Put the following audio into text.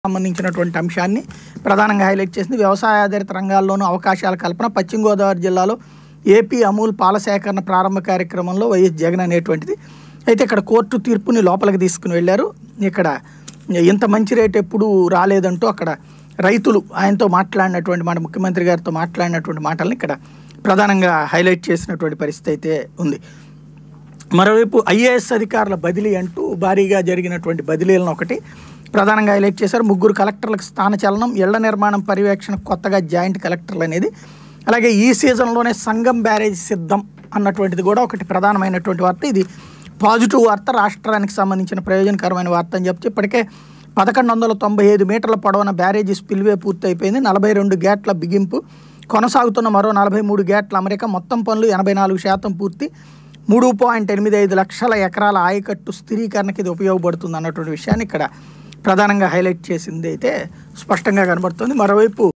సంబంధించినటువంటి అంశాన్ని ప్రధానంగా హైలైట్ చేసింది వ్యవసాయ ఆధారిత రంగాల్లోనూ అవకాశాల కల్పన పశ్చిమ గోదావరి జిల్లాలో ఏపీ అమూల్ పాల సేకరణ ప్రారంభ కార్యక్రమంలో వైఎస్ జగన్ అనేటువంటిది అయితే ఇక్కడ కోర్టు తీర్పుని లోపలికి తీసుకుని వెళ్ళారు ఇక్కడ ఇంత మంచి రేట్ ఎప్పుడు రాలేదంటూ అక్కడ రైతులు ఆయనతో మాట్లాడినటువంటి మాట ముఖ్యమంత్రి గారితో మాట్లాడినటువంటి మాటల్ని ఇక్కడ ప్రధానంగా హైలైట్ చేసినటువంటి పరిస్థితి అయితే ఉంది మరోవైపు ఐఏఎస్ అధికారుల బదిలీ అంటూ భారీగా జరిగినటువంటి బదిలీలను ఒకటి ప్రధానంగా హైలైట్ చేశారు ముగ్గురు కలెక్టర్లకు స్థానచలనం ఇళ్ల నిర్మాణం పర్యవేక్షణ కొత్తగా జాయింట్ కలెక్టర్లు అనేది అలాగే ఈ సీజన్లోనే సంగం బ్యారేజ్ సిద్ధం అన్నటువంటిది కూడా ఒకటి ప్రధానమైనటువంటి వార్త ఇది పాజిటివ్ వార్త రాష్ట్రానికి సంబంధించిన ప్రయోజనకరమైన వార్త అని చెప్పి ఇప్పటికే పదకొండు వందల తొంభై ఐదు మీటర్ల పొడవున బ్యారేజీ స్పిల్వే పూర్తయిపోయింది నలభై రెండు గేట్ల బిగింపు కొనసాగుతున్న మరో నలభై మూడు గేట్ల అమెరికా మొత్తం పనులు ఎనభై నాలుగు శాతం పూర్తి మూడు పాయింట్ ఎనిమిది ఐదు లక్షల ఎకరాల ఆయకట్టు స్థిరీకరణకి ఇది ఉపయోగపడుతుంది అన్నటువంటి విషయాన్ని ఇక్కడ ప్రధానంగా హైలైట్ చేసింది అయితే స్పష్టంగా కనబడుతుంది మరోవైపు